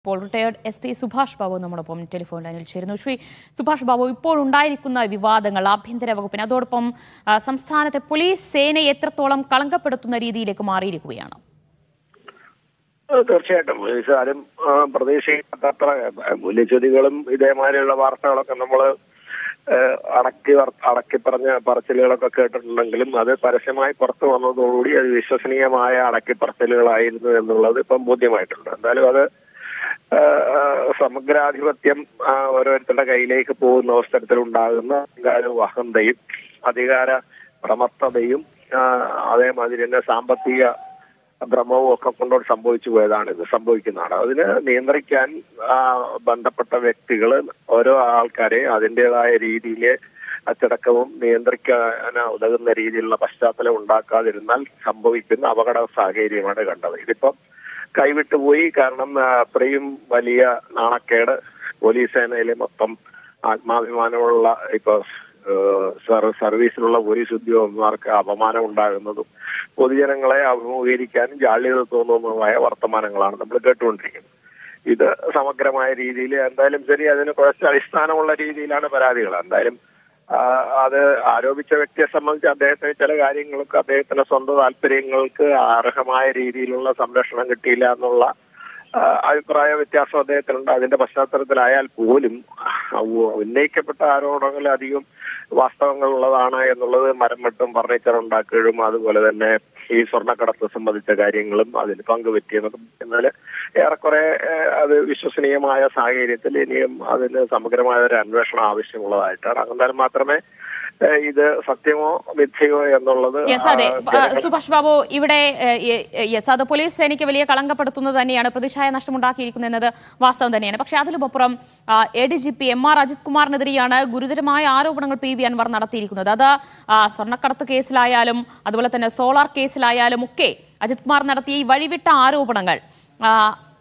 ഇപ്പോൾ retired S P Subhash Babu നമ്മോടൊപ്പം telephone ലൈനിൽ ചേരുന്നു ശ്രീ സുഭാഷ് ബാബു ഇപ്പോൾ ഉണ്ടായിരിക്കുന്ന വിവാദങ്ങൾ ആഭ്യന്തര വകുപ്പിന് അതോടൊപ്പം ആ, സംസ്ഥാനത്തെ പോലീസ് സേനയെ എത്രത്തോളം കളങ്കപ്പെടുത്തുന്ന രീതിയിലേക്ക് മാറിയിരിക്കുകയാണ് അത് തീർച്ചയായിട്ടും പോലീസുകാരും ആ, പ്രതീക്ഷിക്കാത്തത്ര ആ, മൂല്യച്യുതികളും ഇതേമാതിരിയുള്ള വാർത്തകളൊക്കെ നമ്മൾ അടക്കി വർ- അടക്കി പറഞ്ഞ പറച്ചിലുകളൊക്കെ കേട്ടിട്ടുണ്ടെങ്കിലും അത് പരസ്യമായി പുറത്തു വന്നതോടുകൂടി അത് വിശ്വസനീയമായ അടക്കിപ്പറച്ചിലുകളായിരുന്നു എന്നുള്ളത് ഇപ്പം ബോധ്യമായിട്ടുണ്ട് എന്തായാലും അത് ആ, ആ, സമഗ്രാധിപത്യം ആ, ഓരോരുത്തരുടെ കയ്യിലേക്ക് പോകുന്ന അവസരത്തിൽ ഉണ്ടാകുന്ന അധികാര വഹന്തയും അധികാര പ്രമത്തതയും ആ, അതേമാതിരി തന്നെ സാമ്പത്തിക ഭ്രമവും ഒക്കെ കൊണ്ടോട് സംഭവിച്ചു പോയതാണ് ഇത് സംഭവിക്കുന്നതാണ് അതിന് നിയന്ത്രിക്കാൻ ആ, ബന്ധപ്പെട്ട വ്യക്തികൾ ഓരോ ആൾക്കാരെ അതിൻ്റെതായ രീതിയിൽ അച്ചടക്കവും നിയന്ത്രിക്കാൻ ഉതകുന്ന രീതിയിലുള്ള പശ്ചാത്തലം ഉണ്ടാക്കാതിരുന്നാൽ സംഭവിക്കുന്ന അപകട സാഹചര്യമാണ് കണ്ടത് ഇതിപ്പം കൈവിട്ടുപോയി കാരണം ആ, അത്രയും വലിയ നാണക്കേട് പോലീസ് സേനയിലെ മൊത്തം ആത്മാഭിമാനമുള്ള ഇപ്പൊ ഏഹ്, സർ- സർവീസിലുള്ള പോലീസ് ഉദ്യോഗസ്ഥന്മാർക്ക് അപമാനം ഉണ്ടാകുന്നതും പൊതുജനങ്ങളെ അഭിമുഖീകരിക്കാനും ജാള്യത തോന്നുന്നതുമായ വർത്തമാനങ്ങളാണ് നമ്മൾ കേട്ടുകൊണ്ടിരിക്കുന്നത് ഇത് സമഗ്രമായ രീതിയിൽ എന്തായാലും ശരി അതിന് കുറച്ച് അടിസ്ഥാനമുള്ള രീതിയിലാണ് പരാതികൾ എന്തായാലും ആ, അത് ആരോപിച്ച വ്യക്തിയെ സംബന്ധിച്ച് അദ്ദേഹത്തിന് ചില കാര്യങ്ങൾക്ക് അദ്ദേഹത്തിന്റെ സ്വന്തം താല്പര്യങ്ങൾക്ക് അർഹമായ രീതിയിലുള്ള സംരക്ഷണം കിട്ടിയില്ല എന്നുള്ള ആ, അഭിപ്രായ വ്യത്യാസം അദ്ദേഹത്തിനുണ്ട് അതിന്റെ പശ്ചാത്തലത്തിലായാൽ പോലും ആ, ഉ- ഉന്നയിക്കപ്പെട്ട ആരോപണങ്ങൾ അധികം വാസ്തവങ്ങൾ ഉള്ളതാണ് എന്നുള്ളത് മരം വെട്ടും ഫർണിച്ചർ ഉണ്ടാക്കുകയും അതുപോലെ തന്നെ ഈ സ്വർണ്ണക്കടത്ത് സംബന്ധിച്ച കാര്യങ്ങളും അതിൽ പങ്കുപറ്റിയെന്നൊക്കെ എന്നാൽ ഏറെക്കുറെ ഏഹ്, അത് വിശ്വസനീയമായ സാഹചര്യത്തിൽ ഇനിയും അതിന് സമഗ്രമായ ഒരു അന്വേഷണം ആവശ്യമുള്ളതായിട്ടാണ് എന്നാൽ മാത്രമേ ഏഹ്, ഇത് സത്യമോ മിഥ്യയോ എന്നുള്ളത് യെസ് അതെ ആ, ആ, ജനങ്ങൾ- സുഭാഷ് ബാബു ഇവിടെ യെസ് അത് പോലീസ് സേനയ്ക്ക് വലിയ കളങ്കപ്പെടുത്തുന്നത് തന്നെയാണ് പ്രതിച്ഛായ നഷ്ടമുണ്ടാക്കിയിരിക്കുന്നത് എന്നത് വാസ്തവം തന്നെയാണ് പക്ഷേ അതിലുമപ്പുറം A D G P M R Ajith കുമാറിനെതിരെയാണ് ഗുരുതരമായ ആരോപണങ്ങൾ പി വി അൻവർ നടത്തിയിരിക്കുന്നത് അത് ആ, സ്വർണ്ണക്കടത്ത് കേസിലായാലും അതുപോലെ തന്നെ സോളാർ കേസിലായാലും ഒക്കെ അജിത് കുമാർ നടത്തിയ ഈ വഴിവിട്ട ആരോപണങ്ങൾ ആ,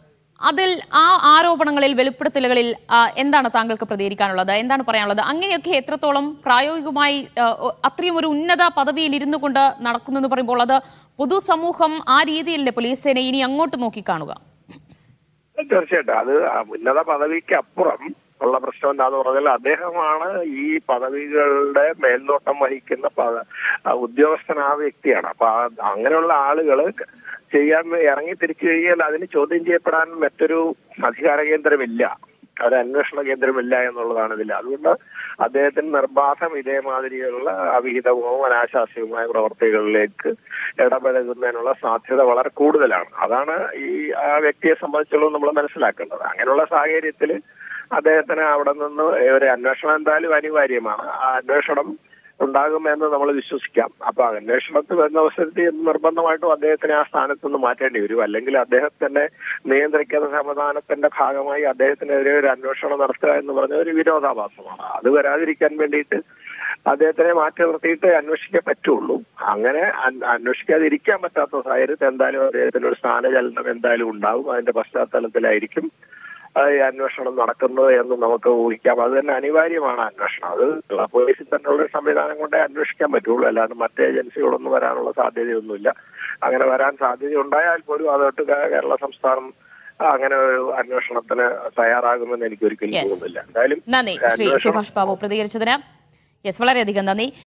അതിൽ ആ ആരോപണങ്ങളിൽ വെളിപ്പെടുത്തലുകളിൽ ആ, എന്താണ് താങ്കൾക്ക് പ്രതികരിക്കാനുള്ളത് എന്താണ് പറയാനുള്ളത് അങ്ങനെയൊക്കെ എത്രത്തോളം പ്രായോഗികമായി ആ, ഒ- അത്രയും ഒരു ഉന്നത പദവിയിൽ ഇരുന്നു കൊണ്ട് നടക്കുന്നു എന്ന് പറയുമ്പോൾ അത് പൊതുസമൂഹം ആ രീതിയിലല്ലേ പോലീസ് സേന ഇനി അങ്ങോട്ട് നോക്കിക്കാണുക തീർച്ചയായിട്ടും അത് ആ ഉന്നത പദവിക്ക് അപ്പുറം ഉള്ള പ്രശ്നം എന്താന്ന് പറഞ്ഞാൽ അദ്ദേഹമാണ് ഈ പദവികളുടെ മേൽനോട്ടം വഹിക്കുന്ന പദ- ആ ഉദ്യോഗസ്ഥൻ ആ വ്യക്തിയാണ് അപ്പൊ ആ- അങ്ങനെയുള്ള ആളുകൾ ചെയ്യാൻ ഇറങ്ങി തിരിച്ചു കഴിഞ്ഞാൽ അതിന് ചോദ്യം ചെയ്യപ്പെടാൻ മറ്റൊരു അധികാര കേന്ദ്രമില്ല ഒരു അന്വേഷണ കേന്ദ്രമില്ല എന്നുള്ളതാണ് ഇതിൽ അതുകൊണ്ട് അദ്ദേഹത്തിന് നിർബാധം ഇതേമാതിരിയുള്ള അവിഹിതവും അനാശാസ്യവുമായ പ്രവർത്തികളിലേക്ക് ഇടപഴകുന്നതിനുള്ള സാധ്യത വളരെ കൂടുതലാണ് അതാണ് ഈ ആ വ്യക്തിയെ സംബന്ധിച്ചുള്ളത് നമ്മൾ മനസ്സിലാക്കേണ്ടത് അങ്ങനെയുള്ള സാഹചര്യത്തിൽ അദ്ദേഹത്തിന് അവിടെ നിന്ന് ഒരു അന്വേഷണം എന്തായാലും അനിവാര്യമാണ് ആ അന്വേഷണം ഉണ്ടാകുമെന്ന് നമ്മൾ വിശ്വസിക്കാം അപ്പൊ അന്വേഷണത്തിൽ വരുന്ന അവസരത്തിൽ നിർബന്ധമായിട്ടും അദ്ദേഹത്തിനെ ആ സ്ഥാനത്ത് നിന്ന് മാറ്റേണ്ടി വരും അല്ലെങ്കിൽ അദ്ദേഹത്തിന്റെ നിയന്ത്രിക്കുന്ന സംവിധാനത്തിന്റെ ഭാഗമായി അദ്ദേഹത്തിനെതിരെ ഒരു അന്വേഷണം നടത്തുക എന്ന് പറഞ്ഞ ഒരു വിരോധാഭാസമാണ് അത് വരാതിരിക്കാൻ വേണ്ടിയിട്ട് അദ്ദേഹത്തിനെ മാറ്റി നിർത്തിയിട്ട് അന്വേഷിക്കാൻ പറ്റുള്ളൂ അങ്ങനെ അൻ- അന്വേഷിക്കാതിരിക്കാൻ പറ്റാത്ത സാഹചര്യത്തിൽ എന്തായാലും അദ്ദേഹത്തിന് ഒരു സ്ഥാനചലനം എന്തായാലും ഉണ്ടാവും അതിന്റെ പശ്ചാത്തലത്തിലായിരിക്കും ആ, ഈ അന്വേഷണം നടക്കുന്നത് എന്ന് നമുക്ക് ഊഹിക്കാം അത് തന്നെ അനിവാര്യമാണ് അന്വേഷണം അത് കേരള പോലീസിൽ തന്നെയുള്ള ഒരു സംവിധാനം കൊണ്ടേ അന്വേഷിക്കാൻ പറ്റുള്ളൂ അല്ലാണ്ട് മറ്റ് ഏജൻസികളൊന്നും വരാനുള്ള സാധ്യതയൊന്നുമില്ല അങ്ങനെ വരാൻ സാധ്യത ഉണ്ടായാൽ പോലും അതൊട്ട് കേ- കേരള സംസ്ഥാനം അങ്ങനെ ഒരു അന്വേഷണത്തിന് തയ്യാറാകുമെന്ന് എനിക്ക് ഒരിക്കലും Yes. തോന്നുന്നില്ല എന്തായാലും നന്ദി ശ്രീ അന്വേഷണം സുഭാഷ് ബാബു പ്രതികരിച്ചതിന് യെസ് വളരെയധികം നന്ദി